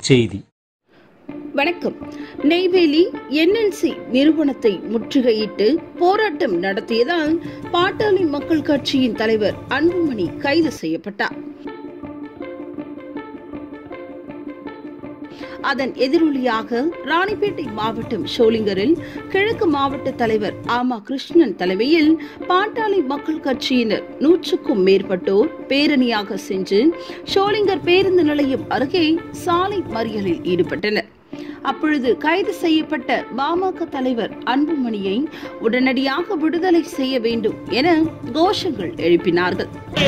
செய்தி வணக்கம் நெய்வேலி என்எல்சி நிறுவனத்தை முற்றுகையிட்டு போராட்டம் நடத்தியதால் பாட்டாளி மக்கள் கட்சியின் தலைவர் அன்புமணி கைது செய்யப்பட்டார் அதன் எதிரொலியாக ராணிப்பேட்டை மாவட்டம் ஷோலிங்கரில் கிழக்கு மாவட்ட தலைவர் ஆமா கிருஷ்ணன் தலைமையில் பாட்டாளி மக்கள் கட்சியினர் நூற்றுக்கும் மேற்பட்டோர் பேரணியாக சென்று ஷோலிங்கர் பேருந்து நிலையம் அருகே சாலை மறியலில் ஈடுபட்டனர் அப்பொழுது கைது செய்யப்பட்ட பாமக தலைவர் அன்புமணியை உடனடியாக விடுதலை செய்ய வேண்டும் என கோஷங்கள் எழுப்பினார்கள்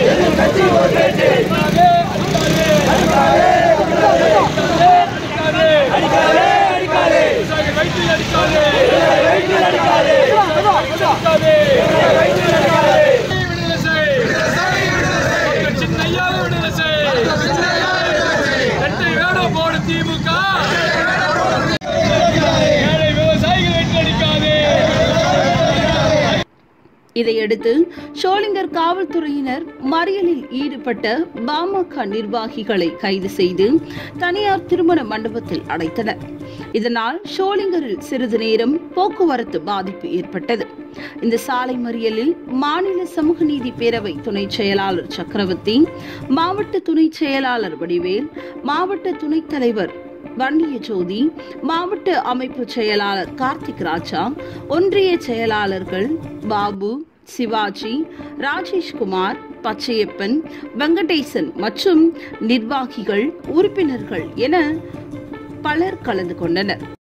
இதையடுத்து ஷோலிங்கர் காவல்துறையினர் மறியலில் ஈடுபட்ட பாமக நிர்வாகிகளை கைது செய்து தனியார் திருமண மண்டபத்தில் அடைத்தனர் இதனால் ஷோலிங்கரில் சிறிது நேரம் போக்குவரத்து பாதிப்பு ஏற்பட்டது இந்த சாலை மறியலில் மாநில சமூக நீதி பேரவை துணை செயலாளர் சக்கரவர்த்தி மாவட்ட துணை செயலாளர் வடிவேல் மாவட்ட துணைத் தலைவர் வன்னிய ஜோதி மாவட்ட அமைப்பு செயலாளர் கார்த்திக் ராஜா ஒன்றிய செயலாளர்கள் பாபு சிவாஜி ராஜேஷ்குமார் பச்சையப்பன் வெங்கடேசன் மற்றும் நிர்வாகிகள் உறுப்பினர்கள் என பலர் கலந்து கொண்டனர்